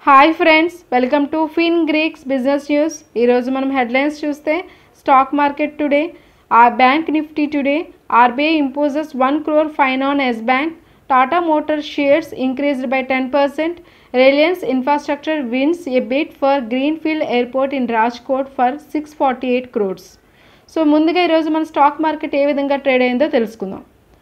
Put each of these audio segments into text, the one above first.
hi friends welcome to fin greeks business news ఈరోజు మనం headlines చూస్తే stock market today uh bank Nifty today RBI imposes one crore fine on Yes Bank Tata Motor shares increased by ten percent Reliance Infrastructure wins a bid for greenfield airport in Rajkot for six forty eight crores so ముందుగా ఈరోజు మన stock market ఏ విధంగా trade అయిందో తెలుసుకుందాం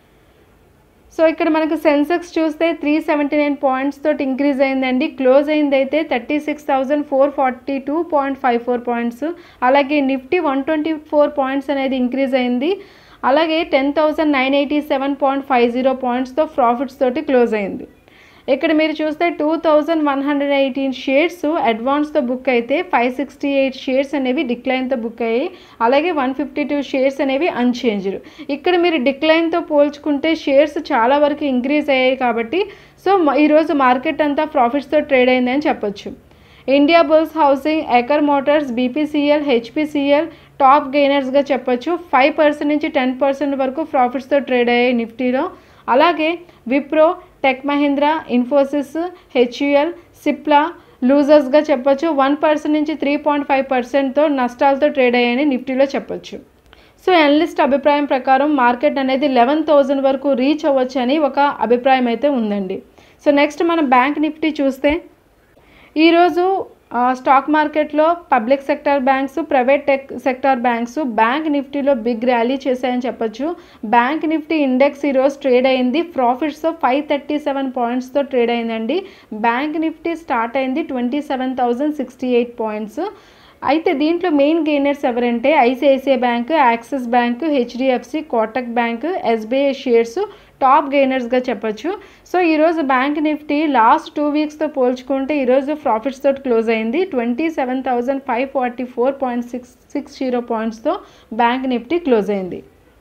so ఇక్కడ మనకు Sensex చూస్తే three seventy nine points తోటి ఇంక్రీజ్ అయిందండి క్లోజ్ అయింది అయితే thirty six thousand four forty two point five four points అలాగే Nifty one twenty four points అనేది ఇంక్రీజ్ అయింది అలాగే ten thousand nine eighty seven point five zero పాయింట్స్తో ప్రాఫిట్స్ తోటి క్లోజ్ అయింది ఇక్కడ మీరు చూస్తే two thousand one hundred eighteen shares అడ్వాన్స్తో బుక్ అయితే ఫైవ్ సిక్స్టీ ఎయిట్ షేర్స్ అనేవి డిక్లైన్తో బుక్ అయ్యాయి అలాగే వన్ ఫిఫ్టీ టూ షేర్స్ అనేవి అన్చేంజ్డ్ ఇక్కడ మీరు డిక్లైన్తో పోల్చుకుంటే షేర్స్ చాలా వరకు ఇంక్రీజ్ అయ్యాయి కాబట్టి సో మ- ఈరోజు మార్కెట్ అంతా ప్రాఫిట్స్తో ట్రేడ్ అయిందని చెప్పొచ్చు Indiabulls Housing Eicher Motors BPCL HPCL top గెయినర్స్గా చెప్పొచ్చు ఫైవ్ పర్సెంట్ నుంచి టెన్ పర్సెంట్ వరకు ప్రాఫిట్స్తో ట్రేడ్ అయ్యాయి నిఫ్టీలో అలాగే విప్రో టెక్ మహీంద్రా ఇన్ఫోసిస్ హెచ్యుఎల్ సిప్లా లూజర్స్గా చెప్పొచ్చు వన్ పర్సెంట్ నుంచి త్రీ పాయింట్ ఫైవ్ పర్సెంట్తో నష్టాలతో ట్రేడ్ అయ్యాయని నిఫ్టీలో చెప్పొచ్చు సో ఎనలిస్ట్ అభిప్రాయం ప్రకారం మార్కెట్ అనేది లెవెన్ థౌజండ్ వరకు రీచ్ అవ్వచ్చు అని ఒక అభిప్రాయం అయితే ఉందండి సో నెక్స్ట్ మనం బ్యాంక్ నిఫ్టీ చూస్తే ఈరోజు ఆ, స్టాక్ మార్కెట్లో public sector banks private tech sector banks bank నిఫ్టీలో బిగ్ ర్యాలీ చేశాయని చెప్పొచ్చు బ్యాంక్ నిఫ్టీ ఇండెక్స్ ఈరోజు ట్రేడ్ అయింది ప్రాఫిట్స్ ఫైవ్ థర్టీ సెవెన్ పాయింట్స్తో ట్రేడ్ అయిందండి బ్యాంక్ నిఫ్టీ స్టార్ట్ అయింది twenty seven thousand sixty eight points అయితే దీంట్లో మెయిన్ గెయినర్స్ ఎవరంటే ICICI Bank Axis Bank HDFC Kotak Bank SBI shares top గెయినర్స్గా చెప్పొచ్చు సో ఈరోజు బ్యాంక్ నిఫ్టీ లాస్ట్ టూ వీక్స్తో పోల్చుకుంటే ఈరోజు ప్రాఫిట్స్ తోటి క్లోజ్ అయింది twenty seven thousand five forty four point six six zero పాయింట్స్తో బ్యాంక్ నిఫ్టీ క్లోజ్ అయింది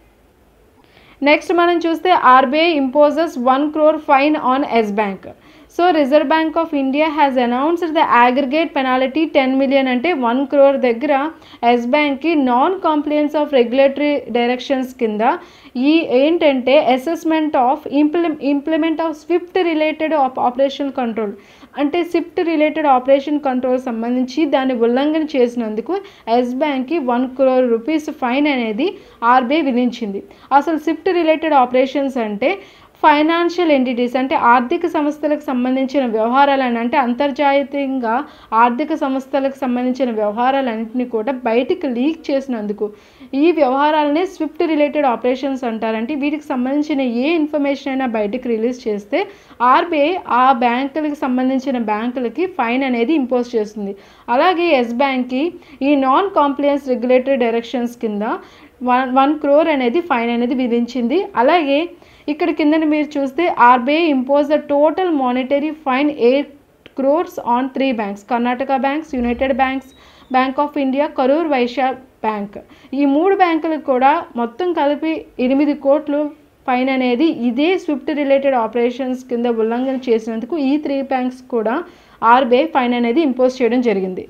నెక్స్ట్ మనం చూస్తే RBI imposes one crore fine on Yes Bank so Reserve Bank of India has announced the aggregate penalty ten million అంటే one crore దగ్గర Yes బ్యాంక్కి non compliance of regulatory directions కింద ఈ ఏంటంటే assessment of impli implement of SWIFT related of operation control అంటే SWIFT related operation control సంబంధించి దాన్ని ఉల్లంఘన చేసినందుకు ఎస్ బ్యాంక్కి వన్ క్రోర్ రూపీస్ ఫైన్ అనేది ఆర్బీఐ విధించింది అసలు స్విఫ్ట్ రిలేటెడ్ ఆపరేషన్స్ అంటే ఫైనాన్షియల్ ఎంటిటీస్ అంటే ఆర్థిక సంస్థలకు సంబంధించిన వ్యవహారాలను అంటే అంతర్జాతీయంగా ఆర్థిక సంస్థలకు సంబంధించిన వ్యవహారాలన్నింటినీ కూడా బయటికి లీక్ చేసినందుకు ఈ వ్యవహారాలనే స్విఫ్ట్ రిలేటెడ్ ఆపరేషన్స్ అంటారంటే వీటికి సంబంధించిన ఏ ఇన్ఫర్మేషన్ అయినా బయటికి రిలీజ్ చేస్తే ఆర్బీఐ ఆ బ్యాంకులకు సంబంధించిన బ్యాంకులకి ఫైన్ అనేది ఇంపోజ్ చేస్తుంది అలాగే ఎస్ బ్యాంక్కి ఈ నాన్ కాంప్లియన్స్ రెగ్యులేటరీ డైరెక్షన్స్ కింద వన్ వన్ క్రోర్ అనేది ఫైన్ అనేది విధించింది అలాగే ఇక్కడ కింద మీరు చూస్తే RBI impose the total monetary fine eight crores on three banks Karnataka banks united banks bank of India Karur Vysya bank ఈ మూడు బ్యాంకులకు కూడా మొత్తం కలిపి ఎనిమిది కోట్లు ఫైన్ అనేది ఇదే స్విఫ్ట్ రిలేటెడ్ ఆపరేషన్స్ కింద ఉల్లంఘన చేసినందుకు ఈ త్రీ బ్యాంక్స్ కూడా ఆర్బీఐ ఫైన్ అనేది ఇంపోజ్ చేయడం జరిగింది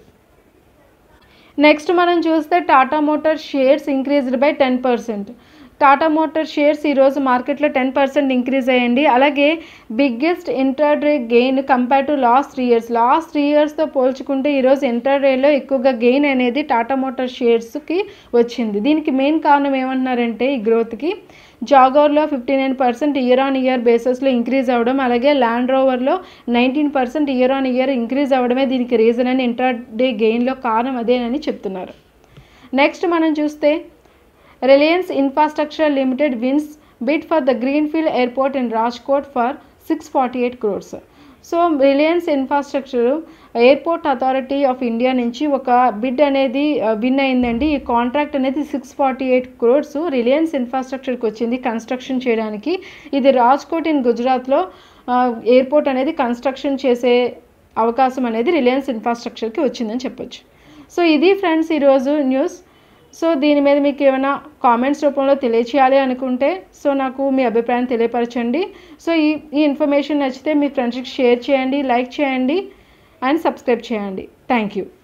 నెక్స్ట్ మనం చూస్తే Tata Motor shares increased by ten percent Tata Motor shares ఈరోజు మార్కెట్లో టెన్ పర్సెంట్ ఇంక్రీజ్ అయ్యండి అలాగే biggest intraday gain compare to last three years last three ఇయర్స్తో పోల్చుకుంటే ఈరోజు ఇంటర్డేలో ఎక్కువగా గెయిన్ అనేది టాటా మోటార్ షేర్స్కి వచ్చింది దీనికి మెయిన్ కారణం ఏమంటున్నారంటే ఈ గ్రోత్కి జాగోర్లో fifty nine percent year on year బేసిస్లో ఇంక్రీజ్ అవ్వడం అలాగే ల్యాండ్ రోవర్లో nineteen percent year on year increase అవ్వడమే దీనికి రీజన్ అని ఇంటర్ డే గెయిన్లో కారణం అదేనని చెప్తున్నారు నెక్స్ట్ మనం చూస్తే Reliance Infrastructure Limited wins bid for the greenfield airport in Rajkot for six forty eight crores so Reliance Infrastructure Airport Authority of India నుంచి ఒక bid అనేది విన్ అయిందండి ఈ కాంట్రాక్ట్ అనేది six forty eight crores Reliance ఇన్ఫ్రాస్ట్రక్చర్కి వచ్చింది కన్స్ట్రక్షన్ చేయడానికి ఇది రాజ్కోట్ ఇన్ గుజరాత్లో ఎయిర్పోర్ట్ అనేది కన్స్ట్రక్షన్ చేసే అవకాశం అనేది రిలయన్స్ ఇన్ఫ్రాస్ట్రక్చర్కి వచ్చిందని చెప్పొచ్చు సో ఇది ఫ్రెండ్స్ ఈరోజు న్యూస్ సో దీని మీద మీకు ఏమైనా కామెంట్స్ రూపంలో తెలియచేయాలి అనుకుంటే సో నాకు మీ అభిప్రాయం తెలియపరచండి సో ఈ ఈ ఇన్ఫర్మేషన్ నచ్చితే మీ ఫ్రెండ్స్కి షేర్ చేయండి లైక్ చేయండి అండ్ సబ్స్క్రైబ్ చేయండి థ్యాంక్ యూ